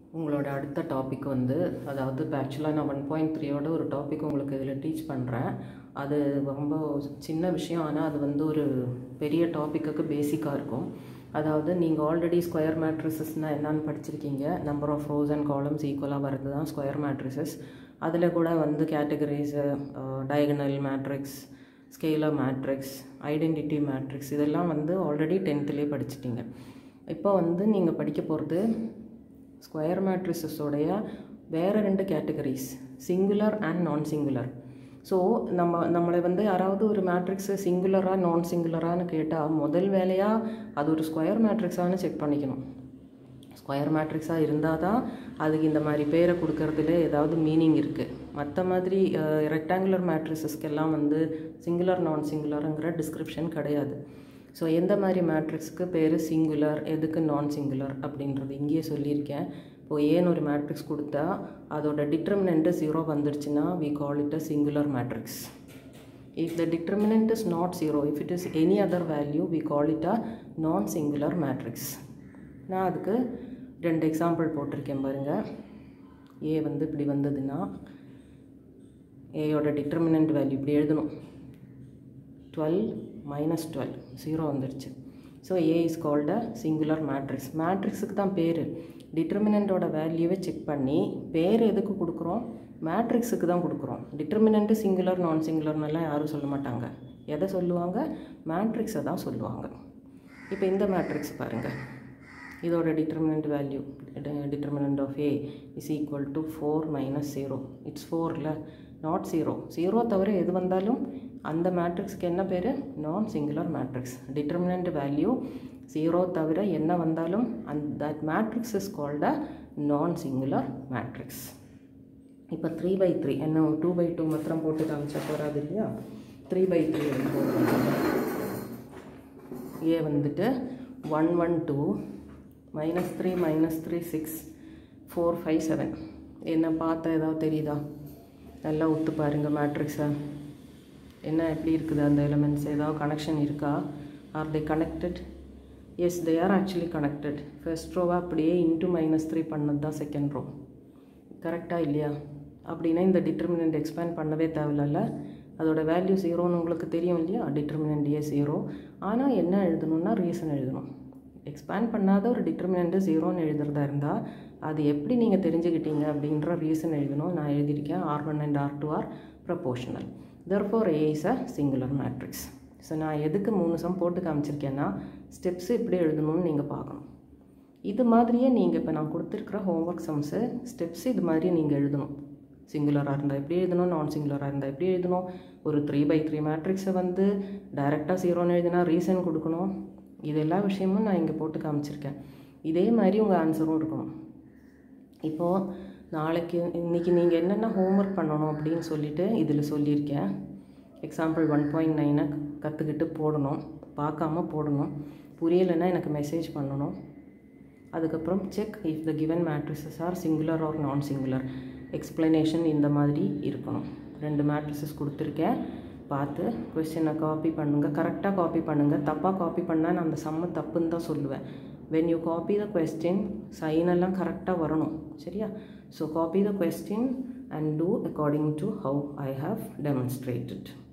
உங்களோட அடுத்த டாபிக் வந்து அதாவது இப்போ ஆக்சுவலாக நான் ஒன் பாயிண்ட் த்ரீயோட ஒரு டாபிக் உங்களுக்கு இதில் டீச் பண்ணுறேன் அது ரொம்ப சின்ன விஷயம் ஆனால் அது வந்து ஒரு பெரிய டாப்பிக்குக்கு பேசிக்காக இருக்கும் அதாவது நீங்கள் ஆல்ரெடி ஸ்கொயர் மேட்ரிசஸ்னால் என்னன்னு படிச்சிருக்கீங்க number of rows and columns ஈக்குவலாக வர்றது தான் ஸ்கொயர் மேட்ரிசஸ் அதில் கூட வந்து categories diagonal matrix scalar matrix identity matrix இதெல்லாம் வந்து ஆல்ரெடி டென்த்துலேயே படிச்சிட்டிங்க இப்போ வந்து நீங்கள் படிக்க போகிறது ஸ்கொயர் மேட்ரிசஸோடைய வேறு ரெண்டு categories singular and non singular so நம்ம நம்மளை வந்து யாராவது ஒரு மேட்ரிக்ஸு சிங்குலராக நான் சிங்குலரான்னு கேட்டால் முதல் வேலையாக அது ஒரு ஸ்கொயர் மேட்ரிக்ஸானு செக் பண்ணிக்கணும் ஸ்கொயர் மேட்ரிக்ஸாக இருந்தால் தான் அதுக்கு இந்த மாதிரி பேரை கொடுக்கறதுல ஏதாவது மீனிங் இருக்குது மற்ற மாதிரி ரெக்டாங்குலர் மேட்ரிசஸ்க்கெல்லாம் வந்து சிங்குலர் நான் சிங்குலருங்கிற டிஸ்கிரிப்ஷன் கிடையாது ஸோ எந்த மாதிரி மேட்ரிக்ஸுக்கு பேர் சிங்குலர் எதுக்கு நான் சிங்குலர் அப்படின்றது இங்கேயே சொல்லியிருக்கேன் இப்போது ஏன்னு ஒரு மேட்ரிக்ஸ் கொடுத்தா அதோட டிட்டர்மினண்ட்டு ஜீரோ வந்துடுச்சுன்னா we call it a singular matrix if the determinant is not zero if it is any other value we call it a non singular matrix நான் அதுக்கு ரெண்டு எக்ஸாம்பிள் போட்டிருக்கேன் பாருங்கள் ஏ வந்து இப்படி வந்ததுன்னா ஏயோட டிட்டர்மினண்ட் வேல்யூ இப்படி எழுதணும் டுவெல் மைனஸ் டுவெல் ஜீரோ வந்துடுச்சு so A is called a singular matrix மேட்ரிக்ஸுக்கு தான் பேர் டிட்டர்மினண்ட்டோட வேல்யூவை செக் பண்ணி பேர் எதுக்கு கொடுக்குறோம் மேட்ரிக்ஸுக்கு தான் கொடுக்குறோம் டிட்டர்மினண்ட்டு சிங்குலர் நான் சிங்குலர்னெல்லாம் யாரும் சொல்ல மாட்டாங்க எதை சொல்லுவாங்க மேட்ரிக்ஸை தான் சொல்லுவாங்க இப்போ இந்த மேட்ரிக்ஸ் பாருங்கள் இதோட determinant value determinant of A is equal to four minus zero it's ஃபோரில் நாட் ஜீரோ ஜீரோ தவிர எது வந்தாலும் அந்த மேட்ரிக்ஸ்க்கு என்ன பேர் non singular matrix determinant value zero தவிர என்ன வந்தாலும் an that matrix is called a non singular matrix இப்போ த்ரீ பை த்ரீ என்ன டூ பை டூ மாத்திரம் போட்டு காமிச்சா போகாது இல்லையா த்ரீ பை த்ரீ ஏ வந்துட்டு one one two minus three minus three six four five seven என்ன பார்த்தா ஏதாவது தெரியுதா நல்லா ஒத்து பாருங்கள் மேட்ரிக்ஸை என்ன எப்படி இருக்குது அந்த எலிமெண்ட்ஸ் ஏதாவது கனெக்ஷன் இருக்கா are they connected yes they are actually connected first ரோவை அப்படியே இன்ட்டு மைனஸ் த்ரீ பண்ணது தான் செகண்ட் ரோ கரெக்டாக இல்லையா அப்படின்னா இந்த டிட்டர்மினண்ட் எக்ஸ்பேண்ட் பண்ணவே தேவையில்ல அதோட வேல்யூ ஜீரோன்னு உங்களுக்கு தெரியும் இல்லையா டிட்டர்மினண்ட் ஏ ஜீரோ ஆனால் என்ன எழுதணும்னா ரீசன் எழுதணும் எக்ஸ்பேண்ட் பண்ணாத ஒரு டிட்டர்மினண்ட்டு ஜீரோன்னு எழுதுறதா இருந்தால் அது எப்படி நீங்கள் தெரிஞ்சுக்கிட்டீங்க அப்படின்ற ரீசன் எழுதணும் நான் எழுதியிருக்கேன் R one and R two are proportional therefore A is a singular matrix so நான் எதுக்கு மூணு சம் போட்டு காமிச்சிருக்கேன்னா ஸ்டெப்ஸு இப்படி எழுதணும்னு நீங்கள் பார்க்கணும் இது மாதிரியே நீங்கள் இப்போ நான் கொடுத்துருக்குற ஹோம்ஒர்க் சம்ஸு ஸ்டெப்ஸ் இது மாதிரி நீங்கள் எழுதணும் சிங்குலராக இருந்தால் எப்படி எழுதணும் நான் சிங்குலராக இருந்தால் எப்படி எழுதணும் ஒரு த்ரீ பை த்ரீ மேட்ரிக்ஸை வந்து டைரெக்டாக ஜீரோன்னு எழுதினா ரீசன் கொடுக்கணும் இது எல்லா விஷயமும் நான் இங்கே போட்டு காமிச்சிருக்கேன் இதே மாதிரி உங்கள் ஆன்சரும் இருக்கணும் இப்போது நாளைக்கு இன்றைக்கி நீங்கள் என்னென்ன ஹோம்ஒர்க் பண்ணணும் அப்படின்னு சொல்லிவிட்டு இதில் சொல்லியிருக்கேன் எக்ஸாம்பிள் ஒன் பாயிண்ட் நைனை கற்றுக்கிட்டு போடணும் பார்க்காம போடணும் புரியலைன்னா எனக்கு மெசேஜ் பண்ணணும் அதுக்கப்புறம் check if the given matrices are singular or non singular explanation இந்த மாதிரி இருக்கணும் ரெண்டு மேட்ரிசஸ் கொடுத்துருக்கேன் பார்த்து கொஸ்டினை காப்பி பண்ணுங்கள் கரெக்டாக காப்பி பண்ணுங்கள் தப்பாக காப்பி பண்ணால் நான் அந்த சம்ம தப்புன்னு தான் சொல்லுவேன் when you copy the question sign எல்லாம் கரெக்டாக வரணும் சரியா so copy the question and do according to how I have demonstrated